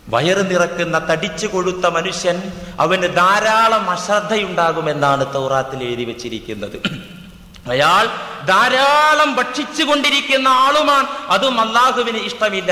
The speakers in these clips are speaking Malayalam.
വയറ് നിറക്കുന്ന തടിച്ചു കൊഴുത്ത മനുഷ്യൻ അവന് ധാരാളം അശ്രദ്ധയുണ്ടാകുമെന്നാണ് തൗറാത്തിൽ എഴുതി വെച്ചിരിക്കുന്നത് അയാൾ ധാരാളം ഭക്ഷിച്ചു കൊണ്ടിരിക്കുന്ന ആളുമാണ് അതും അള്ളാഹുവിന് ഇഷ്ടമില്ല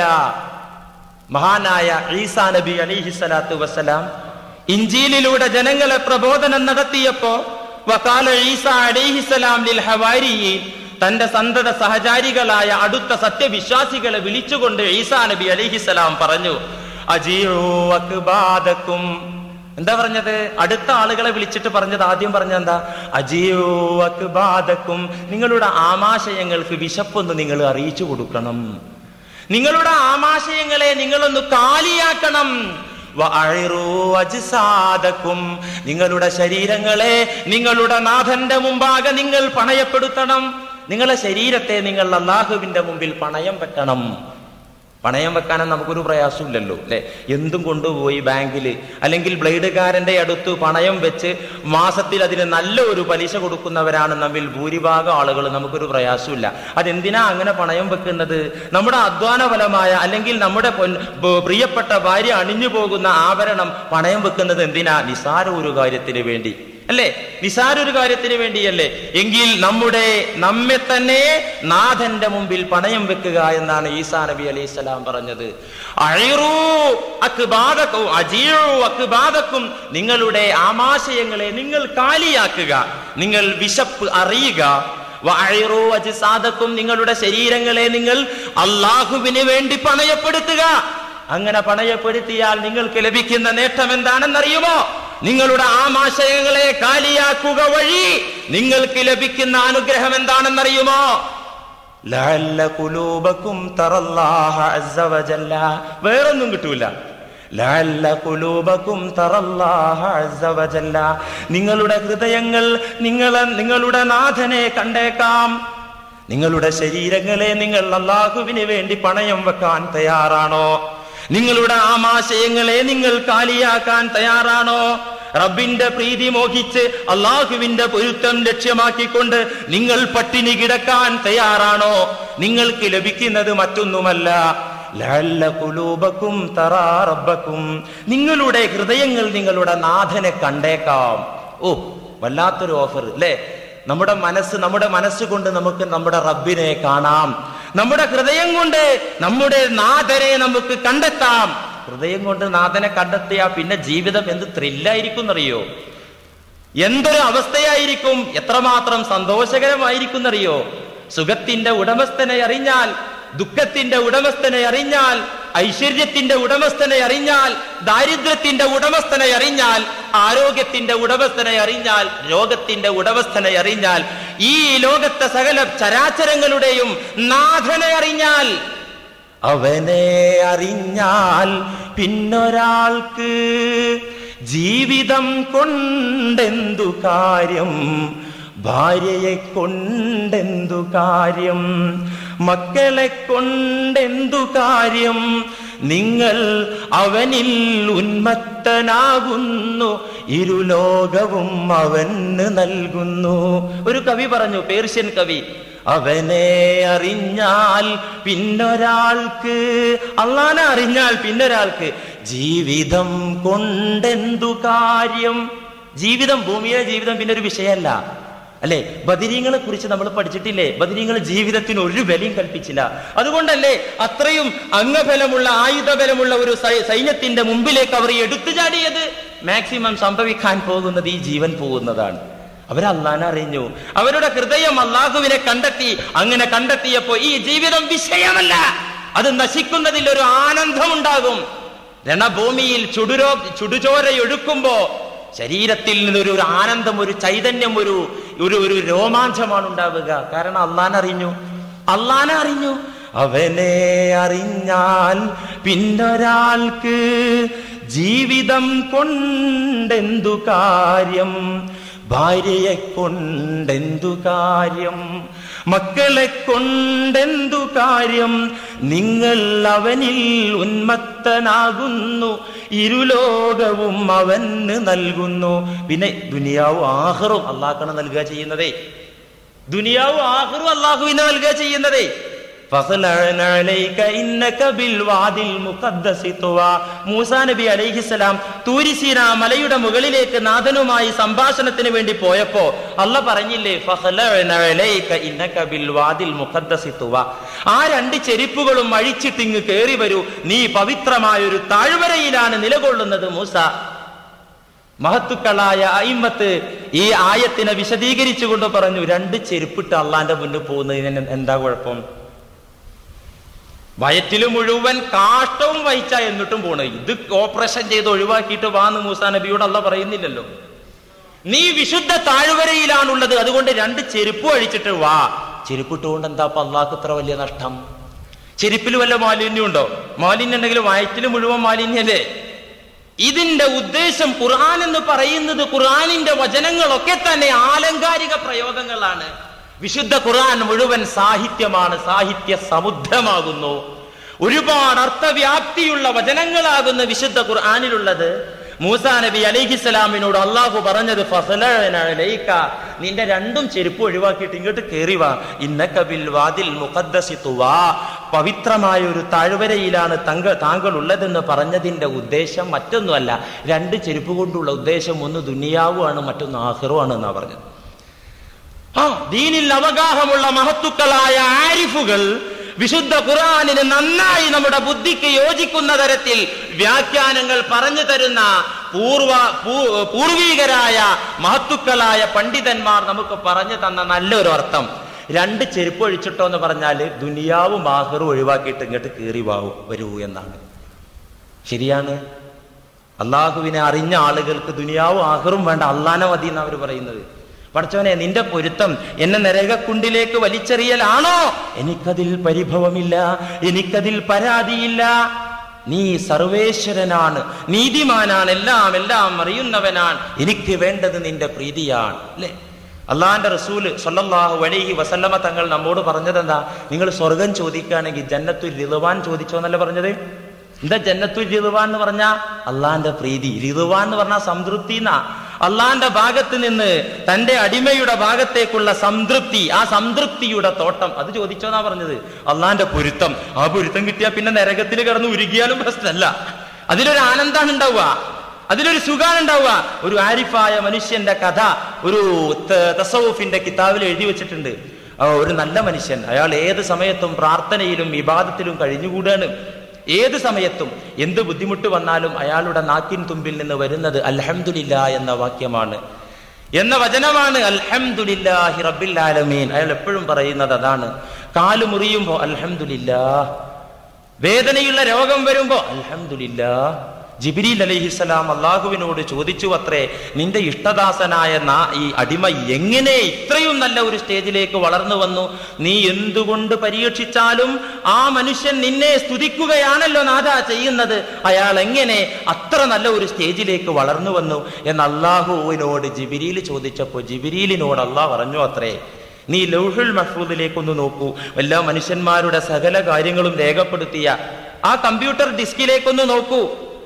മഹാനായ ഈസാ നബി അലിഹി സ്വലാത്തു വസ്സലാം ഇഞ്ചീലിലൂടെ ജനങ്ങളെ പ്രബോധനം നടത്തിയപ്പോ വക്കാല ഈസ അലിഹിസലാം ലിൽ ഹവാരിയീൻ തന്റെ സന്തത സഹചാരികളായ അടുത്ത സത്യവിശ്വാസികളെ വിളിച്ചുകൊണ്ട് ഈസാ നബി അലിഹിസലാം പറഞ്ഞു അജീഉ അക്ബാദക്കും എന്താ പറഞ്ഞത് അടുത്ത ആളുകളെ വിളിച്ചിട്ട് പറഞ്ഞത് ആദ്യം പറഞ്ഞ എന്താ അജീഉ അക്ബാദക്കും നിങ്ങളുടെ ആമാശയങ്ങൾക്ക് വിശപ്പൊന്ന് നിങ്ങൾ അറിയിച്ചു കൊടുക്കണം നിങ്ങളുടെ ആമാശയങ്ങളെ നിങ്ങളൊന്ന് കാലിയാക്കണം വഅഴിറൂ അജ്സാദക്കും. നിങ്ങളുടെ ശരീരങ്ങളെ നിങ്ങളുടെ നാഥന്റെ മുമ്പാകെ നിങ്ങൾ പണയപ്പെടുത്തണം നിങ്ങളുടെ ശരീരത്തെ നിങ്ങൾ അള്ളാഹുവിന്റെ മുമ്പിൽ പണയം വെക്കണം പണയം വെക്കാനും നമുക്കൊരു പ്രയാസമില്ലല്ലോ അല്ലെ എന്തും കൊണ്ടുപോയി ബാങ്കിൽ അല്ലെങ്കിൽ ബ്ലേഡുകാരന്റെ അടുത്ത് പണയം വെച്ച് മാസത്തിൽ അതിന് നല്ല ഒരു പലിശ കൊടുക്കുന്നവരാണ് നമ്മിൽ ഭൂരിഭാഗം ആളുകൾ നമുക്കൊരു പ്രയാസമില്ല അതെന്തിനാ അങ്ങനെ പണയം വെക്കുന്നത് നമ്മുടെ അധ്വാന ഫലമായ അല്ലെങ്കിൽ നമ്മുടെ പൊൻ- ബ- പ്രിയപ്പെട്ട ഭാര്യ അണിഞ്ഞു പോകുന്ന ആഭരണം പണയം വെക്കുന്നത് എന്തിനാ നിസാര ഒരു കാര്യത്തിന് വേണ്ടി അല്ലേ നിസാര ഒരു കാര്യത്തിന് വേണ്ടിയല്ലേ എങ്കിൽ നമ്മുടെ നമ്മെ തന്നെ നാഥന്റെ മുമ്പിൽ പണയം വെക്കുക എന്നാണ് ഈസാ നബി അലൈഹി സ്വലാം പറഞ്ഞത് അഴിറൂ അക്ബാദക്കും അജീഴു അക്ബാദക്കും നിങ്ങളുടെ ആമാശയങ്ങളെ നിങ്ങൾ കാലിയാക്കുക നിങ്ങൾ വിശപ്പ് അറിയുക വഅഴിറൂ അജ്സാദക്കും നിങ്ങളുടെ ശരീരങ്ങളെ നിങ്ങൾ അള്ളാഹുവിന് വേണ്ടി പണയപ്പെടുത്തുക അങ്ങനെ പണയപ്പെടുത്തിയാൽ നിങ്ങൾക്ക് ലഭിക്കുന്ന നേട്ടം എന്താണെന്നറിയുമോ നിങ്ങളുടെ ആമാശയങ്ങളെ കാലിയാക്കുക വഴി നിങ്ങൾക്ക് ലഭിക്കുന്ന അനുഗ്രഹം എന്താണെന്നറിയുമോ ലഅല്ല ഖുലൂബക്കും തറല്ലാഹ അസ്സ വജല്ല വേറൊന്നും കിട്ടൂല ലഅല്ല ഖുലൂബക്കും തറല്ലാഹ അസ്സ വജല്ല നിങ്ങളുടെ ഹൃദയങ്ങൾ നിങ്ങളെ നിങ്ങളുടെ നാഥനെ കണ്ടേക്കാം നിങ്ങളുടെ ശരീരങ്ങളെ നിങ്ങൾ അള്ളാഹുവിന് വേണ്ടി പണയം വെക്കാൻ തയ്യാറാണോ നിങ്ങളുടെ ആമാശയങ്ങളെ നിങ്ങൾ കാലിയാക്കാൻ തയ്യാറാണോ റബ്ബിന്റെ പ്രീതി മോഹിച്ച് അള്ളാഹുവിന്റെ പൊരുത്തം ലക്ഷ്യമാക്കിക്കൊണ്ട് നിങ്ങൾ പട്ടിണി കിടക്കാൻ തയ്യാറാണോ നിങ്ങൾക്ക് ലഭിക്കുന്നത് മറ്റൊന്നുമല്ല ലഅല്ല ഖുലൂബക്കും തറാ റബ്ബക്കും നിങ്ങളുടെ ഹൃദയങ്ങൾ നിങ്ങളുടെ നാഥനെ കണ്ടേക്കാം ഓ വല്ലാത്തൊരു ഓഫർ അല്ലേ നമ്മുടെ മനസ്സ് നമ്മുടെ മനസ്സുകൊണ്ട് നമുക്ക് നമ്മുടെ റബ്ബിനെ കാണാം നമ്മുടെ ഹൃദയം കൊണ്ട് നമ്മുടെ നാഥനെ നമുക്ക് കണ്ടെത്താം ഹൃദയം കൊണ്ട് നാഥനെ കണ്ടെത്തിയാ പിന്നെ ജീവിതം എന്ത് ത്രില്ലായിരിക്കും എന്നറിയോ എന്തൊരു അവസ്ഥയായിരിക്കും എത്രമാത്രം സന്തോഷകരമായിരിക്കും എന്നറിയോ സുഖത്തിന്റെ ഉടമസ്ഥനെ അറിഞ്ഞാൽ ദുഃഖത്തിന്റെ ഉടമസ്ഥനെ അറിഞ്ഞാൽ ഐശ്വര്യത്തിന്റെ ഉടമസ്ഥനെ അറിഞ്ഞാൽ ദാരിദ്ര്യത്തിന്റെ ഉടമസ്ഥനെ അറിഞ്ഞാൽ ആരോഗ്യത്തിന്റെ ഉടമസ്ഥനെ അറിഞ്ഞാൽ രോഗത്തിന്റെ ഉടമസ്ഥനെ അറിഞ്ഞാൽ ഈ ലോകത്തെ സകല ചരാചരങ്ങളുടെയും നാഥനെ അറിഞ്ഞാൽ അവനെ അറിഞ്ഞാൽ പിന്നൊരാൾക്ക് ജീവിതം കൊണ്ടെന്തു കാര്യം ഭാര്യയെ കൊണ്ടെന്തു കാര്യം മക്കളെ കൊണ്ടെന്തു കാര്യം നിങ്ങൾ അവനിൽ ഉന്മത്തനാകുന്നു ഇരുലോകവും അവന് നൽകുന്നു ഒരു കവി പറഞ്ഞു പേർഷ്യൻ കവി അവനെ അറിഞ്ഞാൽ പിന്നൊരാൾക്ക് അള്ളാനെ അറിഞ്ഞാൽ പിന്നൊരാൾക്ക് ജീവിതം കൊണ്ടെന്തു കാര്യം ജീവിതം ഭൂമിയിലെ ജീവിതം പിന്നെ ഒരു വിഷയമല്ല അല്ലെ ബദിരീങ്ങളെ കുറിച്ച് നമ്മൾ പഠിച്ചിട്ടില്ലേ ബദിരീങ്ങൾ ജീവിതത്തിന് ഒരു ബലിയും കൽപ്പിച്ചില്ല അതുകൊണ്ടല്ലേ അത്രയും അംഗബലമുള്ള ആയുധബലമുള്ള ഒരു സൈ- സൈന്യത്തിന്റെ മുമ്പിലേക്ക് അവർ എടുത്തു ചാടിയത് മാക്സിമം സംഭവിക്കാൻ പോകുന്നത് ഈ ജീവൻ പോകുന്നതാണ് അവർ അള്ളാനെ അറിഞ്ഞു അവരുടെ ഹൃദയം അള്ളാഹുവിനെ കണ്ടെത്തി അങ്ങനെ കണ്ടെത്തിയപ്പോ ഈ ജീവിതം വിഷയമല്ല അത് നശിക്കുന്നതിൽ ഒരു ആനന്ദമുണ്ടാകും രണഭൂമിയിൽ ചുടുരോ ചുടുചോരയൊഴുക്കുമ്പോ ശരീരത്തിൽ നിന്നൊരു ഒരു ആനന്ദം ഒരു ചൈതന്യം ഒരു ഒരു ഒരു രോമാഞ്ചമാണ് ഉണ്ടാവുക കാരണം അള്ളാനെ അറിഞ്ഞു അള്ളാനെ അറിഞ്ഞു അവനെ അറിഞ്ഞാൽ പിന്നൊരാൾക്ക് ജീവിതം കൊണ്ടെന്തു കാര്യം ഭാര്യയെ കൊണ്ടെന്തു കാര്യം മക്കളെ കൊണ്ടെന്തു കാര്യം നിങ്ങൾ അവനിൽ ഉന്മത്തനാകുന്നു ഇരുലോകവും അവന് നൽകുന്നു പിന്നെ ദുനിയാവും ആഹറും അള്ളാഹ്ക്കാണ് നൽകുക ചെയ്യുന്നതേ ദുനിയാവും ആഹറും അള്ളാഹുവിനെ നൽകുക ചെയ്യുന്നതേ فَخْلَعْنَ عَلَيْكَ إِنَّكَ بِالْوَادِ الْمُقَدَّسِ طُوًى. മൂസാ നബി അലൈഹിസ്സലാം തൂരിസീന മലയുടെ മുകളിലേക്ക് നാഥനുമായി സംഭാഷണത്തിന് വേണ്ടി പോയപ്പോ അല്ല പറഞ്ഞില്ലേ "ഫഖ്ലഅ്ന അലൈക ഇന്നക ബിൽവാദിൽ മുഖദ്ദസി തുവ." ആ രണ്ട് ചെരിപ്പുകളും അഴിച്ചിട്ട് ഇങ്ങ് കേറി വരൂ നീ പവിത്രമായ ഒരു താഴ്വരയിലാണ് നിലകൊള്ളുന്നത് മൂസ മഹത്തുക്കളായ അയിമത്ത് ഈ ആയത്തിനെ വിശദീകരിച്ചുകൊണ്ട് പറഞ്ഞു രണ്ട് ചെരുപ്പിട്ട് അള്ളാന്റെ മുന്നിൽ പോകുന്നതിന് എന്താ കുഴപ്പം വയറ്റില് മുഴുവൻ കാഷ്ടവും വഹിച്ച എന്നിട്ടും പോണ് ഇത് ഓപ്പറേഷൻ ചെയ്ത് ഒഴിവാക്കിയിട്ട് വാന്ന് മൂസാ നബിയോട് അല്ല പറയുന്നില്ലല്ലോ നീ വിശുദ്ധ താഴ്വരയിലാണുള്ളത് അതുകൊണ്ട് രണ്ട് ചെരുപ്പ് അഴിച്ചിട്ട് വാ ചെരുപ്പിട്ടുകൊണ്ട് എന്താ അപ്പൊ അള്ളാഹ്ക്ക് ഇത്ര വലിയ നഷ്ടം ചെരുപ്പിൽ വല്ല മാലിന്യം ഉണ്ടോ മാലിന്യം ഉണ്ടെങ്കിൽ വയറ്റിൽ മുഴുവൻ മാലിന്യല്ലേ ഇതിന്റെ ഉദ്ദേശം ഖുർആൻ എന്ന് പറയുന്നത് ഖുർആനിന്റെ വചനങ്ങളൊക്കെ തന്നെ ആലങ്കാരിക പ്രയോഗങ്ങളാണ് വിശുദ്ധ ഖുർആൻ മുഴുവൻ സാഹിത്യമാണ് സാഹിത്യ സമുദ്രമാകുന്നു ഒരുപാട് അർത്ഥവ്യാപ്തിയുള്ള വചനങ്ങളാകുന്ന വിശുദ്ധ ഖുർആനിലുള്ളത് മൂസാ നബി അലൈഹിസ്സലാമിനോട് അള്ളാഹു പറഞ്ഞത് ഫസലഅന അലൈക നിന്റെ രണ്ടും ചെരുപ്പ് ഒഴിവാക്കിയിട്ട് ഇങ്ങോട്ട് കേറി വാ ഇന്നക ബിൽ വാദിൽ മുഖദ്ദസി തുവാ പവിത്രമായ ഒരു താഴ്വരയിലാണ് തങ്ക താങ്കൾ ഉള്ളതെന്ന് പറഞ്ഞതിന്റെ ഉദ്ദേശം മറ്റൊന്നുമല്ല രണ്ട് ചെരുപ്പ് കൊണ്ടുള്ള ഉദ്ദേശം ഒന്ന് ദുനിയാവുമാണ് മറ്റൊന്ന് ആഹിറുമാണ് എന്നാ പറഞ്ഞത് ആ ദീനിൽ അവഗാഹമുള്ള മഹത്തുക്കളായ ആരിഫുകൾ വിശുദ്ധ ഖുർആനിന് നന്നായി നമ്മുടെ ബുദ്ധിക്ക് യോജിക്കുന്ന തരത്തിൽ വ്യാഖ്യാനങ്ങൾ പറഞ്ഞു തരുന്ന പൂർവ പൂ- പൂർവീകരായ മഹത്തുക്കളായ പണ്ഡിതന്മാർ നമുക്ക് പറഞ്ഞു തന്ന നല്ലൊരു അർത്ഥം രണ്ട് ചെരുപ്പ് ഒഴിച്ചിട്ടോ എന്ന് പറഞ്ഞാല് ദുനിയാവും ആഹറും ഒഴിവാക്കിയിട്ട് ഇങ്ങോട്ട് കീറി വാവും വരൂ എന്നാണ് ശരിയാണ് അള്ളാഹുവിനെ അറിഞ്ഞ ആളുകൾക്ക് ദുനിയാവും ആഹറും വേണ്ട അള്ളാനെ മതി എന്ന് അവർ പറയുന്നത് പഠിച്ചവനെ നിന്റെ പൊരുത്തം എന്നെ നരകക്കുണ്ടിലേക്ക് വലിച്ചെറിയലാണോ എനിക്കതിൽ പരിഭവമില്ല എനിക്കതിൽ പരാതിയില്ല നീ സർവേശ്വരനാണ് നീതിമാനാണ് എല്ലാം എല്ലാം അറിയുന്നവനാണ് എനിക്ക് വേണ്ടത് നിന്റെ പ്രീതിയാണ് അല്ലേ അള്ളാന്റെ റസൂല് സല്ലല്ലാഹു അലൈഹി വസല്ലമ തങ്ങൾ നമ്മോട് പറഞ്ഞത് എന്താ നിങ്ങൾ സ്വർഗം ചോദിക്കുകയാണെങ്കിൽ ജന്നത്തു രിതുവാൻ ചോദിച്ചോ എന്നല്ല പറഞ്ഞത് എന്താ ജന്നത്തു രിതുവാൻ എന്ന് പറഞ്ഞാ അള്ളാന്റെ പ്രീതി രിതുവാൻ എന്ന് പറഞ്ഞാൽ സംതൃപ്തി എന്നാ അള്ളാന്റെ ഭാഗത്ത് നിന്ന് തന്റെ അടിമയുടെ ഭാഗത്തേക്കുള്ള സംതൃപ്തി ആ സംതൃപ്തിയുടെ തോട്ടം അത് ചോദിച്ചോന്നാ പറഞ്ഞത് അള്ളാന്റെ പൊരുത്തം ആ പൊരുത്തം കിട്ടിയാൽ പിന്നെ നരകത്തിൽ കിടന്ന് ഉരുകിയാലും പ്രശ്നമല്ല അതിലൊരു ആനന്ദമാണ് ഉണ്ടാവുക അതിലൊരു സുഖാണ് ഉണ്ടാവുക ഒരു ആരിഫായ മനുഷ്യന്റെ കഥ ഒരു ത- തസവുഫിന്റെ കിതാബിൽ എഴുതി വെച്ചിട്ടുണ്ട് ആ, ഒരു നല്ല മനുഷ്യൻ അയാൾ ഏത് സമയത്തും പ്രാർത്ഥനയിലും വിവാദത്തിലും കഴിഞ്ഞുകൂടാണ് ഏത് സമയത്തും എന്ത് ബുദ്ധിമുട്ട് വന്നാലും അയാളുടെ നാക്കിൻ തുമ്പിൽ നിന്ന് വരുന്നത് അൽഹംദുലില്ല എന്ന വാക്യമാണ് എന്ന വചനമാണ് അൽഹംദുലില്ലാഹി റബ്ബിൽ ആലമീൻ അയാൾ എപ്പോഴും പറയുന്നത് അതാണ് കാല് മുറിയുമ്പോ അൽഹംദുലില്ലാ വേദനയുള്ള രോഗം വരുമ്പോ അൽഹംദുലില്ലാ ജിബിരിൽ അലൈഹിസ്സലാം അള്ളാഹുവിനോട് ചോദിച്ചു അത്രേ നിന്റെ ഇഷ്ടദാസനായ നാ ഈ അടിമ എങ്ങനെ ഇത്രയും നല്ല ഒരു സ്റ്റേജിലേക്ക് വളർന്നു വന്നു നീ എന്തുകൊണ്ട് പരീക്ഷിച്ചാലും ആ മനുഷ്യൻ നിന്നെ സ്തുതിക്കുകയാണല്ലോ നാഥ ചെയ്യുന്നത് അയാൾ എങ്ങനെ അത്ര നല്ല ഒരു സ്റ്റേജിലേക്ക് വളർന്നു വന്നു എന്ന് അള്ളാഹുവിനോട് ജിബിരിയിൽ ചോദിച്ചപ്പോ ജിബിരിലിനോട് അള്ളാഹ് പറഞ്ഞു അത്രേ നീ ലൗഹുൽ മഹ്ഫൂദിലേക്കൊന്ന് നോക്കൂ എല്ലാ മനുഷ്യന്മാരുടെ സകല കാര്യങ്ങളും രേഖപ്പെടുത്തിയ ആ കമ്പ്യൂട്ടർ ഡിസ്കിലേക്കൊന്ന് നോക്കൂ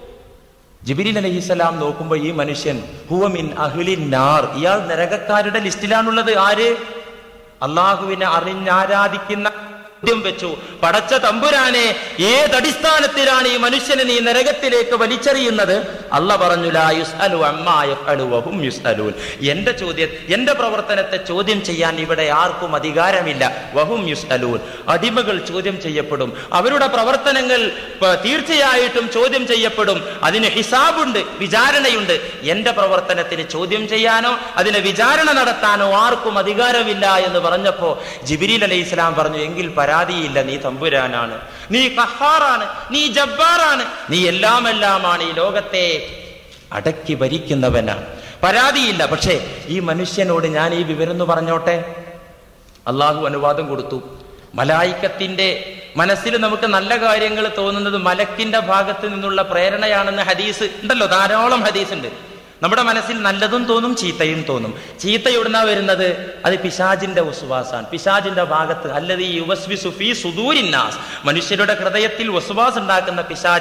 ജിബിരിൽ അലഹിസ്സലാം നോക്കുമ്പോൾ ഈ മനുഷ്യൻ ഹുവമിൻ അഹ്ലിൻ നാർ ഇയാൾ നരകക്കാരുടെ ലിസ്റ്റിലാണുള്ളത് ആര് അള്ളാഹുവിനെ അറിഞ്ഞാരാധിക്കുന്ന ചോദ്യം വെച്ചു പടച്ച തമ്പുരാനെ ഏതടിസ്ഥാനത്തിലാണ് ഈ മനുഷ്യനെ നീ നരകത്തിലേക്ക് വലിച്ചെറിയുന്നത് അല്ല പറഞ്ഞു ലാ യുസ്അലു അമ്മാ യഫ്അലു വഹും യുസ്അലൂൻ എന്റെ ചോദ്യം എന്റെ പ്രവർത്തനത്തെ ചോദ്യം ചെയ്യാൻ ഇവിടെ ആർക്കും അധികാരമില്ല വഹും യുസ്അലൂൻ അടിമകൾ ചോദ്യം ചെയ്യപ്പെടും അവരുടെ പ്രവർത്തനങ്ങൾ പ- തീർച്ചയായിട്ടും ചോദ്യം ചെയ്യപ്പെടും അതിന് ഹിസാബുണ്ട് വിചാരണയുണ്ട് എന്റെ പ്രവർത്തനത്തിന് ചോദ്യം ചെയ്യാനോ അതിനെ വിചാരണ നടത്താനോ ആർക്കും അധികാരമില്ല എന്ന് പറഞ്ഞപ്പോ ജിബിരിൽ അലൈഹി ഇസ്ലാം പറഞ്ഞു എങ്കിൽ പരാതിയില്ല നീ തമ്പുരാനാണ് നീ കഹാറാണ് നീ ജബ്ബാറാണ് നീ എല്ലാം എല്ലാമാണ് ഈ ലോകത്തെ അടക്കി ഭരിക്കുന്നവനാണ് പരാതിയില്ല പക്ഷേ ഈ മനുഷ്യനോട് ഞാൻ ഈ വിവരം എന്ന് പറഞ്ഞോട്ടെ അള്ളാഹു അനുവാദം കൊടുത്തു മലായിക്കത്തിന്റെ മനസ്സിൽ നമുക്ക് നല്ല കാര്യങ്ങൾ തോന്നുന്നത് മലക്കിന്റെ ഭാഗത്ത് നിന്നുള്ള പ്രേരണയാണെന്ന് ഹദീസ് ഉണ്ടല്ലോ ധാരാളം ഹദീസ് ഉണ്ട് നമ്മുടെ മനസ്സിൽ നല്ലതും തോന്നും ചീത്തയും തോന്നും ചീത്ത എവിടുന്നാ വരുന്നത് അത് പിശാജിന്റെ വസുവാസാണ് പിശാജിന്റെ ഭാഗത്ത് അല്ലത് ഈ യുവസ്വി സുഫി സുദൂരിന്നാസ് മനുഷ്യരുടെ ഹൃദയത്തിൽ വസുവാസ് ഉണ്ടാക്കുന്ന പിശാജ്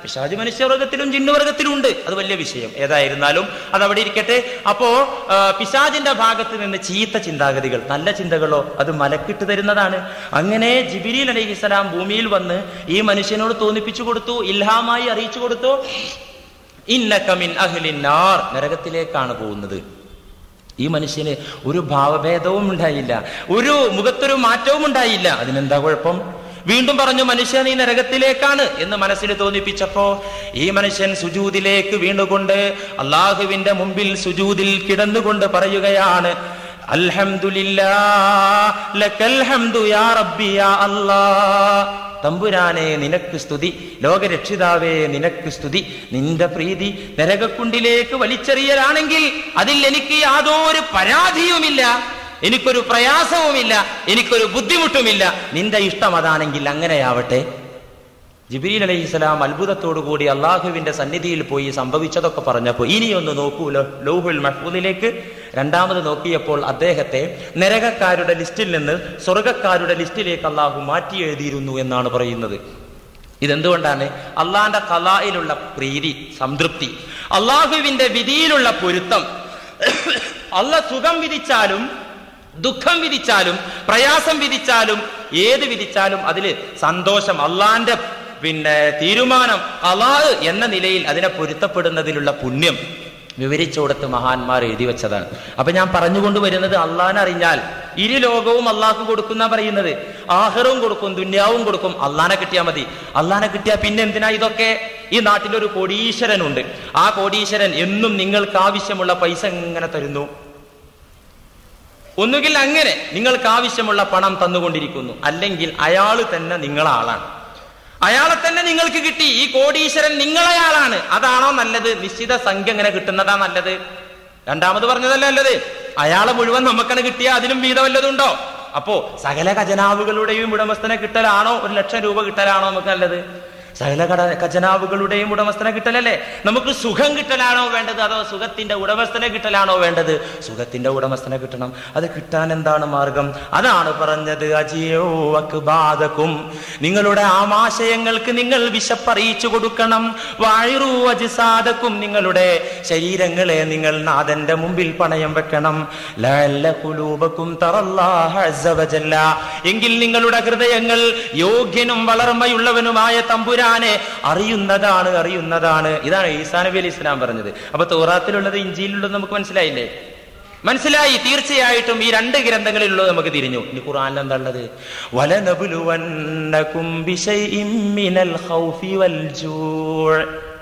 പിശാജ് മനുഷ്യവർഗത്തിലും ജിന്നുവർഗത്തിലും ഉണ്ട് അത് വലിയ വിഷയം ഏതായിരുന്നാലും അത് അവിടെ ഇരിക്കട്ടെ അപ്പോ ആ, പിശാജിന്റെ ഭാഗത്ത് നിന്ന് ചീത്ത ചിന്താഗതികൾ നല്ല ചിന്തകളോ അത് മലക്കിട്ട് തരുന്നതാണ് അങ്ങനെ ജിബിരിൽ അലൈഹിസ്സലാം ഭൂമിയിൽ വന്ന് ഈ മനുഷ്യനോട് തോന്നിപ്പിച്ചു കൊടുത്തു ഇൽഹാമായി അറിയിച്ചു കൊടുത്തു ഇന്നക്കമിൻ അഹ്ലിന്നാർ നരകത്തിലേക്കാണ് പോകുന്നത് ഈ മനുഷ്യന് ഒരു ഭാവഭേദവും ഉണ്ടായില്ല ഒരു മുഖത്തൊരു മാറ്റവും ഉണ്ടായില്ല അതിനെന്താ കുഴപ്പം വീണ്ടും പറഞ്ഞു മനുഷ്യൻ ഈ നരകത്തിലേക്കാണ് എന്ന് മനസ്സിൽ തോന്നിപ്പിച്ചപ്പോ ഈ മനുഷ്യൻ സുജൂദിലേക്ക് വീണുകൊണ്ട് അള്ളാഹുവിന്റെ മുമ്പിൽ സുജൂദിൽ കിടന്നുകൊണ്ട് പറയുകയാണ് അൽഹംദുലില്ലാ ലക്കൽ ഹംദു യാ റബ്ബി യാ അല്ലാ തമ്പുരാനെ നിനക്ക് സ്തുതി ലോകരക്ഷിതാവേ നിനക്ക് സ്തുതി നിന്റെ പ്രീതി നരകക്കുണ്ടിലേക്ക് വലിച്ചെറിയലാണെങ്കിൽ അതിൽ എനിക്ക് യാതൊരു പരാതിയുമില്ല എനിക്കൊരു പ്രയാസവുമില്ല എനിക്കൊരു ബുദ്ധിമുട്ടുമില്ല നിന്റെ ഇഷ്ടം അതാണെങ്കിൽ അങ്ങനെയാവട്ടെ ജിബിരിൽ അലൈഹിസ്സലാം അത്ഭുതത്തോടു കൂടി അള്ളാഹുവിന്റെ സന്നിധിയിൽ പോയി സംഭവിച്ചതൊക്കെ പറഞ്ഞപ്പോൾ ഇനിയൊന്ന് നോക്കൂ ലോ- ലൗഹുൽ മഹ്ഫൂദിലേക്ക് രണ്ടാമത് നോക്കിയപ്പോൾ അദ്ദേഹത്തെ നരകക്കാരുടെ ലിസ്റ്റിൽ നിന്ന് സ്വർഗക്കാരുടെ ലിസ്റ്റിലേക്ക് അള്ളാഹു മാറ്റി എഴുതിയിരുന്നു എന്നാണ് പറയുന്നത് ഇതെന്തുകൊണ്ടാണ് അള്ളാന്റെ കലായിലുള്ള പ്രീതി സംതൃപ്തി അള്ളാഹുവിന്റെ വിധിയിലുള്ള പൊരുത്തം അല്ല സുഖം വിധിച്ചാലും ദുഃഖം വിധിച്ചാലും പ്രയാസം വിധിച്ചാലും ഏത് വിധിച്ചാലും അതിൽ സന്തോഷം അള്ളാന്റെ പിന്നെ തീരുമാനം അലാ എന്ന നിലയിൽ അതിനെ പൊരുത്തപ്പെടുന്നതിലുള്ള പുണ്യം വിവരിച്ചു കൊടുത്ത് മഹാന്മാർ എഴുതി വെച്ചതാണ് അപ്പൊ ഞാൻ പറഞ്ഞുകൊണ്ട് വരുന്നത് അള്ളാനെ അറിഞ്ഞാൽ ഇരു ലോകവും അള്ളാഹ്ക്ക് കൊടുക്കുന്ന പറയുന്നത് ആഹ്റവും കൊടുക്കും ദുന്യാവും കൊടുക്കും അള്ളാനെ കിട്ടിയാൽ മതി അള്ളാനെ കിട്ടിയാൽ പിന്നെ എന്തിനാ ഇതൊക്കെ ഈ നാട്ടിലൊരു കോടീശ്വരനുണ്ട് ആ കോടീശ്വരൻ എന്നും നിങ്ങൾക്ക് ആവശ്യമുള്ള പൈസ ഇങ്ങനെ തരുന്നു ഒന്നുകിൽ അങ്ങനെ നിങ്ങൾക്ക് ആവശ്യമുള്ള പണം തന്നുകൊണ്ടിരിക്കുന്നു അല്ലെങ്കിൽ അയാൾ തന്നെ നിങ്ങളെ ആളാണ് അയാളെ തന്നെ നിങ്ങൾക്ക് കിട്ടി ഈ കോടീശ്വരൻ നിങ്ങളയാളാണ് അതാണോ നല്ലത് നിശ്ചിത സംഖ്യ ഇങ്ങനെ കിട്ടുന്നതാ നല്ലത് രണ്ടാമത് പറഞ്ഞതല്ല നല്ലത് അയാളെ മുഴുവൻ നമുക്കാണ് കിട്ടിയ അതിലും വീതം വല്ലതുണ്ടോ അപ്പോ സകല ഖജനാവുകളുടെയും ഉടമസ്ഥനെ കിട്ടലാണോ ഒരു ലക്ഷം രൂപ കിട്ടലാണോ നമുക്ക് നല്ലത് സകല കട ഖജനാവുകളുടെയും ഉടമസ്ഥനെ കിട്ടലല്ലേ നമുക്ക് സുഖം കിട്ടലാണോ വേണ്ടത് അതോ സുഖത്തിന്റെ ഉടമസ്ഥനെ കിട്ടലാണോ വേണ്ടത് സുഖത്തിന്റെ ഉടമസ്ഥനെ കിട്ടണം അത് കിട്ടാൻ എന്താണ് മാർഗം അതാണ് പറഞ്ഞത് അജിയോ അക്ബാദക്കും നിങ്ങളുടെ ആമാശയങ്ങൾക്ക് നിങ്ങൾ വിശപ്പറിയിച്ചു കൊടുക്കണം വാഴിറു അജിസാദക്കും നിങ്ങളുടെ ശരീരങ്ങളെ നിങ്ങൾ നാഥന്റെ മുമ്പിൽ പണയം വെക്കണം ലഅല്ല ഖുലൂബക്കും തറല്ലാഹ അസ്സ വജല്ല. എങ്കിൽ നിങ്ങളുടെ ഹൃദയങ്ങൾ യോഗ്യനും വളർമ്മയുള്ളവനുമായ തമ്പുരാനെ അറിയുന്നതാണ് അറിയുന്നതാണ് ഇതാണ് ഈസാ നബി അലി ഇസ്ലാം പറഞ്ഞത് അപ്പൊ തോറാത്തിലുള്ളത് ഇഞ്ചിയിലുള്ളത് നമുക്ക് മനസ്സിലായില്ലേ മനസ്സിലായി തീർച്ചയായിട്ടും ഈ രണ്ട് ഗ്രന്ഥങ്ങളിലുള്ളത് നമുക്ക് തിരിഞ്ഞു ഇനി ഖുർആനിൽ എന്താ ഉള്ളത് വലനബുലുവന്നകും ബിശൈഇം മിനൽ ഖൗഫി വൽ ജൂഅ്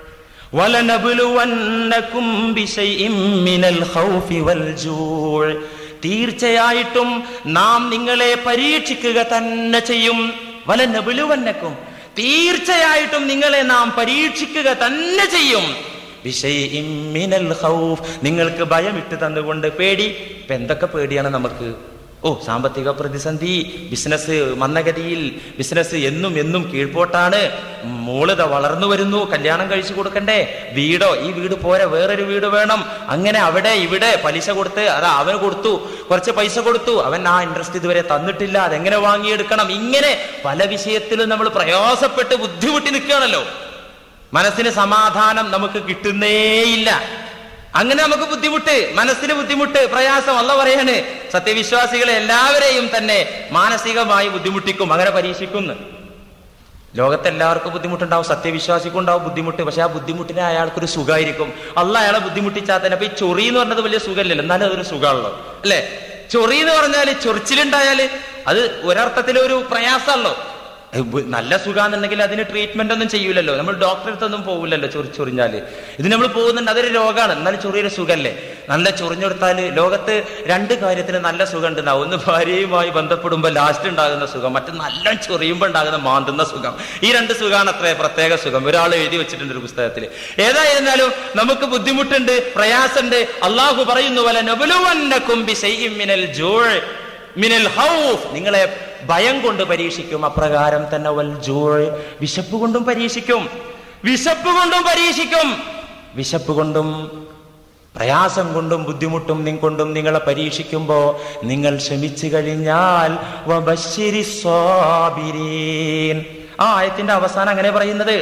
വലനബുലുവന്നകും ബിശൈഇം മിനൽ ഖൗഫി വൽ ജൂഅ് തീർച്ചയായിട്ടും നാം നിങ്ങളെ പരീക്ഷിക്കുക തന്നെ ചെയ്യും വലനബുലുവന്നക്കും തീർച്ചയായിട്ടും നിങ്ങളെ നാം പരീക്ഷിക്കുക തന്നെ ചെയ്യും വിഷയം മിനൽ ഖൗഫ് നിങ്ങൾക്ക് ഭയമിട്ട് തന്നുകൊണ്ട് പേടി ഇപ്പൊ എന്തൊക്കെ പേടിയാണ് നമുക്ക് ഓ സാമ്പത്തിക പ്രതിസന്ധി ബിസിനസ് മന്ദഗതിയിൽ ബിസിനസ് എന്നും എന്നും കീഴ്പോട്ടാണ് മോളിത വളർന്നു വരുന്നു കല്യാണം കഴിച്ചു കൊടുക്കണ്ടേ വീടോ ഈ വീട് പോരെ വേറൊരു വീട് വേണം അങ്ങനെ അവിടെ ഇവിടെ പലിശ കൊടുത്ത് അതാ അവന് കൊടുത്തു കുറച്ച് പൈസ കൊടുത്തു അവൻ ആ ഇൻട്രസ്റ്റ് ഇതുവരെ തന്നിട്ടില്ല അതെങ്ങനെ വാങ്ങിയെടുക്കണം ഇങ്ങനെ പല വിഷയത്തിലും നമ്മൾ പ്രയാസപ്പെട്ട് ബുദ്ധിമുട്ടി നിൽക്കുകയാണല്ലോ മനസ്സിന് സമാധാനം നമുക്ക് കിട്ടുന്നേയില്ല അങ്ങനെ നമുക്ക് ബുദ്ധിമുട്ട് മനസ്സിന് ബുദ്ധിമുട്ട് പ്രയാസം അല്ല പറയാണ് സത്യവിശ്വാസികളെ എല്ലാവരെയും തന്നെ മാനസികമായി ബുദ്ധിമുട്ടിക്കും അങ്ങനെ പരീക്ഷിക്കുന്നു ലോകത്തെല്ലാവർക്കും ബുദ്ധിമുട്ടുണ്ടാവും സത്യവിശ്വാസിക്കും ഉണ്ടാവും ബുദ്ധിമുട്ട് പക്ഷെ ആ ബുദ്ധിമുട്ടിനെ അയാൾക്കൊരു സുഖമായിരിക്കും അല്ല അയാളെ ബുദ്ധിമുട്ടിച്ചാൽ തന്നെ അപ്പൊ ഈ ചൊറി എന്ന് പറഞ്ഞത് വലിയ സുഖമല്ലല്ലോ എന്നാലും അതൊരു സുഖമാണല്ലോ അല്ലെ ചൊറി എന്ന് പറഞ്ഞാല് ചൊറിച്ചിലുണ്ടായാല് അത് ഒരർത്ഥത്തിൽ ഒരു പ്രയാസമല്ലോ അത് ബു- നല്ല സുഖാന്നുണ്ടെങ്കിൽ അതിന് ട്രീറ്റ്മെന്റ് ഒന്നും ചെയ്യൂലല്ലോ നമ്മൾ ഡോക്ടറെ അടുത്തൊന്നും പോകില്ലല്ലോ ചൊറി ചൊറിഞ്ഞാല് ഇത് നമ്മൾ പോകുന്നുണ്ട് അതൊരു രോഗമാണ് എന്നാലും ചൊറിയൊരു സുഖല്ലേ നല്ല ചൊറിഞ്ഞെടുത്താല് ലോകത്ത് രണ്ട് കാര്യത്തിന് നല്ല സുഖം ഉണ്ടാവും ഒന്ന് ഭാര്യയുമായി ബന്ധപ്പെടുമ്പോൾ ലാസ്റ്റ് ഉണ്ടാകുന്ന സുഖം മറ്റു നല്ല ചൊറിയുമ്പോൾ ഉണ്ടാകുന്ന മാന്തുന്ന സുഖം ഈ രണ്ട് സുഖമാണ് അത്ര പ്രത്യേക സുഖം ഒരാൾ എഴുതി വെച്ചിട്ടുണ്ട് ഒരു പുസ്തകത്തിൽ ഏതായിരുന്നാലും നമുക്ക് ബുദ്ധിമുട്ടുണ്ട് പ്രയാസമുണ്ട് അള്ളാഹു പറയുന്നു പോലെ നബുലുവന്നക്കും ബിശൈഇം മിനൽ ജൂഅ് മിനൽ ഹൗഫ് നിങ്ങളെ ഭയം കൊണ്ട് പരീക്ഷിക്കും അപ്രകാരം തന്നെ വൽ ജൂഴ് വിശപ്പ് കൊണ്ടും പരീക്ഷിക്കും വിശപ്പ് കൊണ്ടും പരീക്ഷിക്കും വിശപ്പ് കൊണ്ടും പ്രയാസം കൊണ്ടും ബുദ്ധിമുട്ടും നി- കൊണ്ടും നിങ്ങളെ പരീക്ഷിക്കുമ്പോ നിങ്ങൾ ക്ഷമിച്ചു കഴിഞ്ഞാൽ വബശ്ശിരി സ്വാബിരീൻ ആ ആയത്തിന്റെ അവസാനം അങ്ങനെ പറയുന്നത്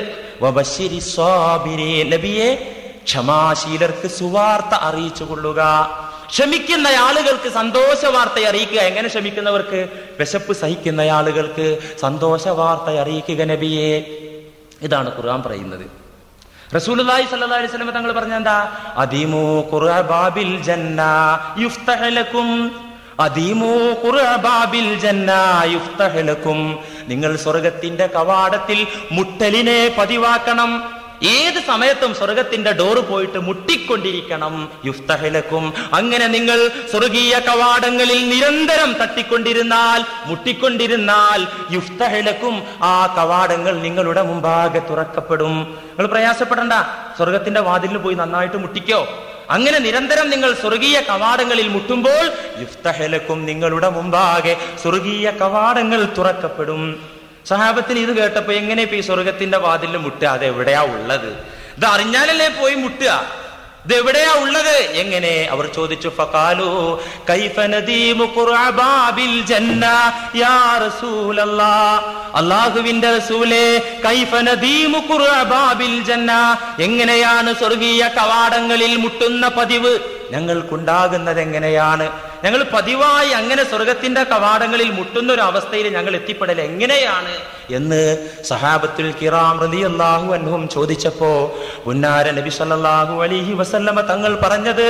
വബശ്ശിരി സ്വാബിരീൻ. നബിയെ ക്ഷമാശീലർക്ക് സുവാർത്ത അറിയിച്ചു കൊള്ളുക ക്ഷമിക്കുന്ന ആളുകൾക്ക് സന്തോഷ വാർത്ത അറിയിക്കുക എങ്ങനെ ക്ഷമിക്കുന്നവർക്ക് വിശപ്പ് സഹിക്കുന്ന ആളുകൾക്ക് സന്തോഷ വാർത്ത അറിയിക്കുക നബിയെ ഇതാണ് ഖുർആൻ പറയുന്നത് റസൂലുള്ളാഹി സ്വല്ലല്ലാഹി അലൈഹി വസല്ലം തങ്ങൾ പറഞ്ഞ എന്താ അദീമു ഖുർബാബിൽ ജന്ന യുഫ്തഹ ലക്കും അദീമു ഖുർബാബിൽ ജന്ന യുഫ്തഹ ലക്കും നിങ്ങൾ സ്വർഗത്തിന്റെ കവാടത്തിൽ മുട്ടലിനെ പതിവാക്കണം ഏത് സമയത്തും സ്വർഗത്തിന്റെ ഡോറ് പോയിട്ട് മുട്ടിക്കൊണ്ടിരിക്കണം യുഫ്തഹലക്കും അങ്ങനെ നിങ്ങൾ സ്വർഗീയ കവാടങ്ങളിൽ നിരന്തരം തട്ടിക്കൊണ്ടിരുന്നാൽ മുട്ടിക്കൊണ്ടിരുന്നാൽ യുഫ്തഹലക്കും ആ കവാടങ്ങൾ നിങ്ങളുടെ മുമ്പാകെ തുറക്കപ്പെടും നിങ്ങൾ പ്രയാസപ്പെടണ്ട സ്വർഗത്തിന്റെ വാതിലിന് പോയി നന്നായിട്ട് മുട്ടിക്കോ അങ്ങനെ നിരന്തരം നിങ്ങൾ സ്വർഗീയ കവാടങ്ങളിൽ മുട്ടുമ്പോൾ യുഫ്തഹലക്കും നിങ്ങളുടെ മുമ്പാകെ സ്വർഗീയ കവാടങ്ങൾ തുറക്കപ്പെടും സഹാബത്തിന് ഇത് കേട്ടപ്പോ എങ്ങനെ ഇപ്പൊ ഈ സ്വർഗത്തിന്റെ വാതിലിൽ മുട്ടുക അത് എവിടെയാ ഉള്ളത് ഇത് അറിഞ്ഞാലല്ലേ പോയി മുട്ടുക ഇത് എവിടെയാ ഉള്ളത് എങ്ങനെ അവർ ചോദിച്ചു ഫഖാലു കൈഫ നദീമു ഖുർബാബിൽ ജന്ന യാ റസൂലല്ലാ അല്ലാഹുവിന്റെ റസൂലേ കൈഫ നദീമു ഖുർബാബിൽ ജന്ന എങ്ങനെയാണ് സ്വർഗീയ കവാടങ്ങളിൽ മുട്ടുന്ന പതിവ് ഞങ്ങൾക്കുണ്ടാകുന്നത് എങ്ങനെയാണ് ഞങ്ങൾ പതിവായി അങ്ങനെ സ്വർഗത്തിന്റെ കവാടങ്ങളിൽ മുട്ടുന്ന ഒരു അവസ്ഥയിൽ ഞങ്ങൾ എത്തിപ്പെടൽ എങ്ങനെയാണ് എന്ന് സഹാബത്തുൽ കിറാം റളിയല്ലാഹു അൻഹും ചോദിച്ചപ്പോ ഉന്നാര നബി സല്ലല്ലാഹു അലൈഹി വസല്ലമ തങ്ങൾ പറഞ്ഞത്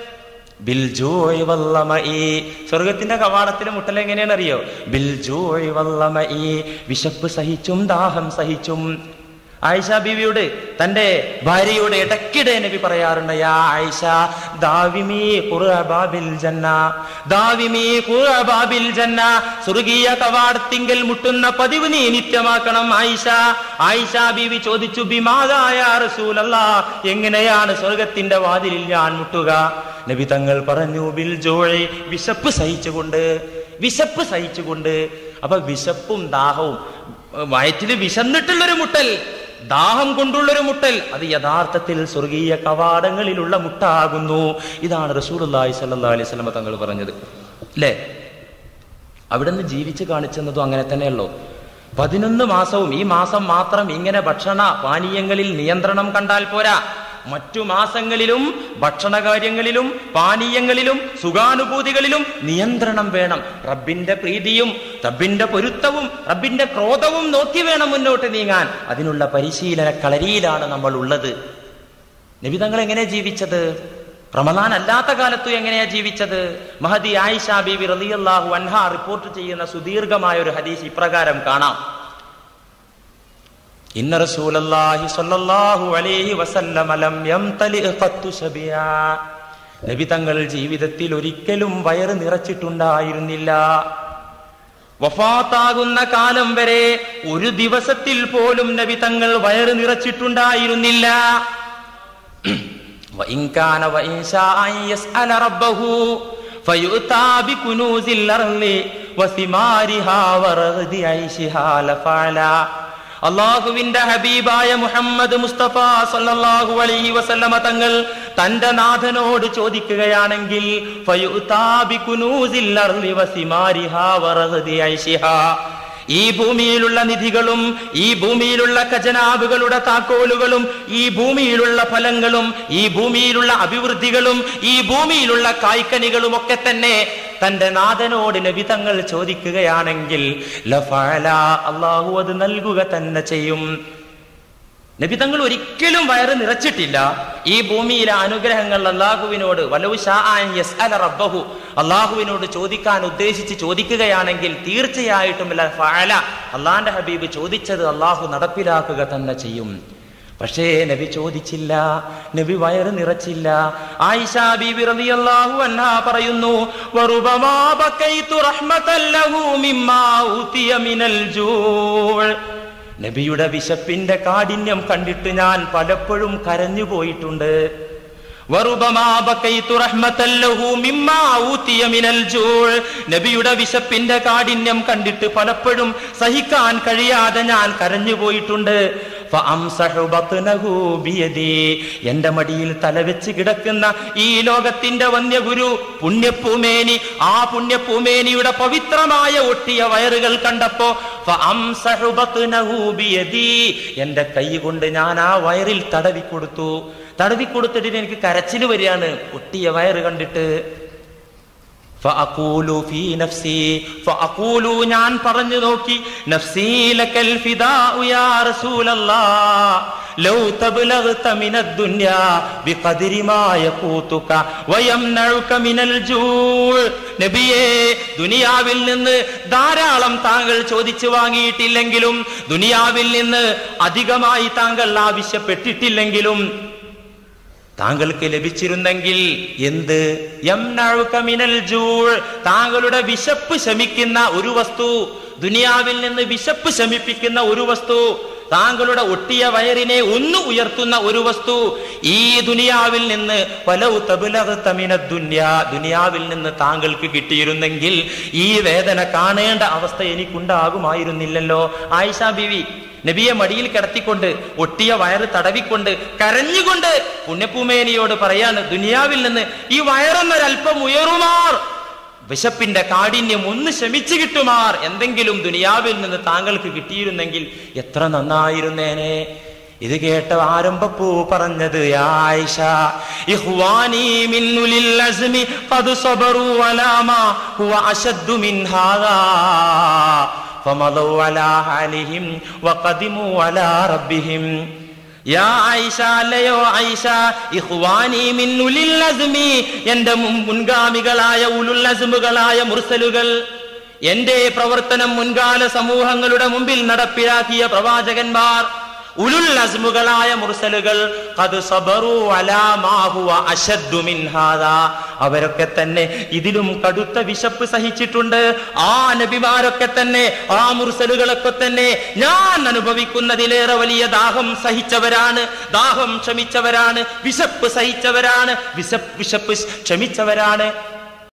ബിൽ ജൂഇ വല്ലമഇ സ്വർഗത്തിന്റെ കവാടത്തിലെ മുട്ടൽ എങ്ങനെയാണ് അറിയോ ബിൽ ജൂഇ വല്ലമഇ വിശപ്പ് സഹിച്ചും ദാഹം സഹിച്ചും ആയിഷ ബീവിയോട് തന്റെ ഭാര്യയോട് ഇടയ്ക്കിടെ നബി പറയാറുണ്ട് യാ ആയിഷ ദാവിമീ ഖുർബാബിൽ ജന്ന ദാവിമീ ഖുർബാബിൽ ജന്ന സ്വർഗീയ കവാടത്തിങ്കൽ മുട്ടുന്ന പതിവ് നീ നിത്യമാക്കണം ആയിഷ ആയിഷ ബീവി ചോദിച്ചു ബിമാതായ റസൂലല്ലാ എങ്ങനെയാണ് സ്വർഗത്തിന്റെ വാതിലിൽ ഞാൻ മുട്ടുക നബി തങ്ങൾ പറഞ്ഞു ബിൽ ജോഴി വിശപ്പ് സഹിച്ചുകൊണ്ട് വിശപ്പ് സഹിച്ചുകൊണ്ട് അപ്പൊ വിശപ്പും ദാഹവും വയറ്റിൽ വിശന്നിട്ടുള്ളൊരു മുട്ടൽ ദാഹം കൊണ്ടുള്ളൊരു മുട്ടൽ അത് യഥാർത്ഥത്തിൽ സ്വർഗീയ കവാടങ്ങളിലുള്ള മുട്ടാകുന്നു ഇതാണ് റസൂലുള്ളാഹി സ്വല്ലല്ലാഹി അലൈഹി വസല്ലം തങ്ങൾ പറഞ്ഞത് അല്ലേ അവിടെ നിന്ന് ജീവിച്ച് കാണിച്ചെന്നതും അങ്ങനെ തന്നെയല്ലോ പതിനൊന്ന് മാസവും ഈ മാസം മാത്രം ഇങ്ങനെ ഭക്ഷണ പാനീയങ്ങളിൽ നിയന്ത്രണം കണ്ടാൽ പോരാ മറ്റു മാസങ്ങളിലും ഭക്ഷണകാര്യങ്ങളിലും പാനീയങ്ങളിലും സുഖാനുഭൂതികളിലും നിയന്ത്രണം വേണം റബ്ബിന്റെ പ്രീതിയും റബ്ബിന്റെ പൊരുത്തവും റബ്ബിന്റെ ക്രോധവും നോക്കി വേണം മുന്നോട്ട് നീങ്ങാൻ അതിനുള്ള പരിശീലന കളരിയിലാണ് നമ്മൾ ഉള്ളത് നബിതങ്ങൾ എങ്ങനെ ജീവിച്ചത് റമദാൻ അല്ലാത്ത കാലത്തും എങ്ങനെയാ ജീവിച്ചത് മഹദി ആയിഷ ബീവി റളിയല്ലാഹു അൻഹ റിപ്പോർട്ട് ചെയ്യുന്ന സുദീർഘമായ ഒരു ഹദീസ് ഇപ്രകാരം കാണാം ഇന്ന റസൂലല്ലാഹി സ്വല്ലല്ലാഹു അലൈഹി വസല്ലമ ലം യംതലി ഖത്തു ശബിയാ നബി തങ്ങൾ ജീവിതത്തിൽ ഒരിക്കലും വയറ് നിറച്ചിട്ടുണ്ടായിരുന്നില്ല വഫാത്താകുന്ന കാലം വരെ ഒരു ദിവസത്തിൽ പോലും നബി തങ്ങൾ വയറ് നിറച്ചിട്ടുണ്ടായിരുന്നില്ല وإن كان وإن شاء أن يسأل ربه فيؤتى بكنوز الأرض وثمارها ورغد عيشها لفعلا അള്ളാഹുവിന്റെ ഹബീബായ മുഹമ്മദ് മുസ്തഫ സല്ലല്ലാഹു അലൈഹി വസല്ലമ തങ്ങൾ തന്റെ നാഥനോട് ചോദിക്കുകയാണെങ്കിൽ ഫയുത്താ ബികുനൂസിൽ അർളി വസിമാരിഹാ വറഗ്ദി ഐശിഹാ ഈ ഭൂമിയിലുള്ള നിധികളും ഈ ഭൂമിയിലുള്ള ഖജനാവുകളുടെ താക്കോലുകളും ഈ ഭൂമിയിലുള്ള ഫലങ്ങളും ഈ ഭൂമിയിലുള്ള അഭിവൃദ്ധികളും ഈ ഭൂമിയിലുള്ള കായ്ക്കനികളും ഒക്കെ തന്നെ തന്റെ നാഥനോട് നബിതങ്ങൾ ചോദിക്കുകയാണെങ്കിൽ ലഫഅല അള്ളാഹു അത് നൽകുക തന്നെ ചെയ്യും നബി തങ്ങൾ ഒരിക്കലും വയറ് നിറച്ചിട്ടില്ല ഈ ഭൂമിയിലെ അനുഗ്രഹങ്ങൾ അള്ളാഹുവിനോട് വലവു റബ്ബഹു അള്ളാഹുവിനോട് ചോദിക്കാൻ ഉദ്ദേശിച്ച് ചോദിക്കുകയാണെങ്കിൽ തീർച്ചയായിട്ടും ഫഅല അള്ളാന്റെ ഹബീബ് ചോദിച്ചത് അള്ളാഹു നടപ്പിലാക്കുക തന്നെ ചെയ്യും പക്ഷേ നബി ചോദിച്ചില്ല നബി വയറ് നിറച്ചില്ല ആയിഷ ബീബി റളിയല്ലാഹു അൻഹ പറയുന്നു വറുബമാ ബക്കൈതു റഹ്മതല്ലഹു മിമ്മാ ഊതിയ മിനൽ ജൂഅ് നബിയുടെ വിശപ്പിന്റെ കാഠിന്യം കണ്ടിട്ട് ഞാൻ പലപ്പോഴും കരഞ്ഞു പോയിട്ടുണ്ട് നബിയുടെ വിശപ്പിന്റെ കാഠിന്യം കണ്ടിട്ട് പലപ്പോഴും സഹിക്കാൻ കഴിയാതെ ഞാൻ കരഞ്ഞു പോയിട്ടുണ്ട് ഫഅംസഹു ബത്നഹു ബിയദി. എന്റെ മടിയിൽ തലവെച്ച് കിടക്കുന്ന ഈ ലോകത്തിന്റെ വന്യഗുരു പുണ്യപ്പൂമേനി ആ പുണ്യപ്പൂമേനിയുടെ പവിത്രമായ ഒട്ടിയ വയറുകൾ കണ്ടപ്പോ ഫഅംസഹു ബത്നഹു ബിയദി. എന്റെ കൈ കൊണ്ട് ഞാൻ ആ വയറിൽ തടവി കൊടുത്തു തടവി കൊടുത്തിട്ട് എനിക്ക് കരച്ചിൽ വരികയാണ് ഒട്ടിയ വയറ് കണ്ടിട്ട് ഫഅഖൂലു ഫീ നഫ്സി ഫഅഖൂലു ഞാൻ പറഞ്ഞു നോക്കി നഫ്സീ ലക്കൽ ഫിദാഉ യാ റസൂലല്ലാഹ് ലൗ തബ്ലഗ്ത മിനദ് ദുനിയാ ബിഖദ്രി മാ യഖൂതുക വയംനഉക മിനൽ ജൂഅ് നബിയേ ദുനിയാവിൽ നിന്ന് ധാരാളം താങ്കൾ ചോദിച്ചു വാങ്ങിയിട്ടില്ലെങ്കിലും ദുനിയാവിൽ നിന്ന് അധികമായി താങ്കൾ ആവശ്യപ്പെട്ടിട്ടില്ലെങ്കിലും താങ്കൾക്ക് ലഭിച്ചിരുന്നെങ്കിൽ എന്ത് യംനഉക മിനൽ ജൂഅ് താങ്കളുടെ വിശപ്പ് ശമിക്കുന്ന ഒരു വസ്തു ദുനിയാവിൽ നിന്ന് വിശപ്പ് ശമിപ്പിക്കുന്ന ഒരു വസ്തു താങ്കളുടെ ഒട്ടിയ വയറിനെ ഒന്ന് ഉയർത്തുന്ന ഒരു വസ്തു ഈ ദുനിയാവിൽ നിന്ന് പലവ് തബുലകത്തമിന ദുന്യാ ദുനിയാവിൽ നിന്ന് താങ്കൾക്ക് കിട്ടിയിരുന്നെങ്കിൽ ഈ വേദന കാണേണ്ട അവസ്ഥ എനിക്കുണ്ടാകുമായിരുന്നില്ലല്ലോ ആയിഷ ബിവി നബിയെ മടിയിൽ കിടത്തിക്കൊണ്ട് ഒട്ടിയ വയറ് തടവിക്കൊണ്ട് കരഞ്ഞുകൊണ്ട് പുണ്യപ്പൂമേനിയോട് പറയാണ് ദുനിയാവിൽ നിന്ന് ഈ വയറൊന്നൊരൽപ്പം ഉയറുമാർ വിശപ്പിന്റെ കാഠിന്യം ഒന്ന് ശമിച്ചു കിട്ടുമാർ എന്തെങ്കിലും ദുനിയാവിൽ നിന്ന് താങ്കൾക്ക് കിട്ടിയിരുന്നെങ്കിൽ എത്ര നന്നായിരുന്നേനെ ഇത് കേട്ട ആരംഭപ്പൂ പറഞ്ഞത് യാ ആയിഷ ഇഖ്വാനി മിൻ ഉലിൽ അസ്മി ഖദ് സബറു അലാ മാ ഹുവ അശദ്ദു മിൻ ഹാദാ فمضوا على حالهم وقدموا على ربهم യാ ആയിഷ അല്ലയോ ആയിഷ ഇഖ്വാനി മിൻ ഉലിൽ അസ്മി എന്റെ മുൻ- മുൻഗാമികളായ ഉലുൽ അസ്മുകളായ മുർസലുകൾ എന്റെ പ്രവർത്തനം മുൻകാല സമൂഹങ്ങളുടെ മുമ്പിൽ നടപ്പിലാക്കിയ പ്രവാചകന്മാർ ഉലുൽ അസ്മുകളായ മുർസലുകൾ ഖദ് സബറു അലാ മാ ഹുവ അശദ്ദു മിൻ ഹാദാ അവരൊക്കെ തന്നെ ഇതിലും കടുത്ത വിശപ്പ് സഹിച്ചിട്ടുണ്ട് ആ നബിമാരൊക്കെ തന്നെ ആ മുർസലുകളൊക്കെ തന്നെ ഞാൻ അനുഭവിക്കുന്നതിലേറെ വലിയ ദാഹം സഹിച്ചവരാണ് ദാഹം ക്ഷമിച്ചവരാണ് വിശപ്പ് സഹിച്ചവരാണ് വിശപ്പ് വിശപ്പ് ക്ഷമിച്ചവരാണ്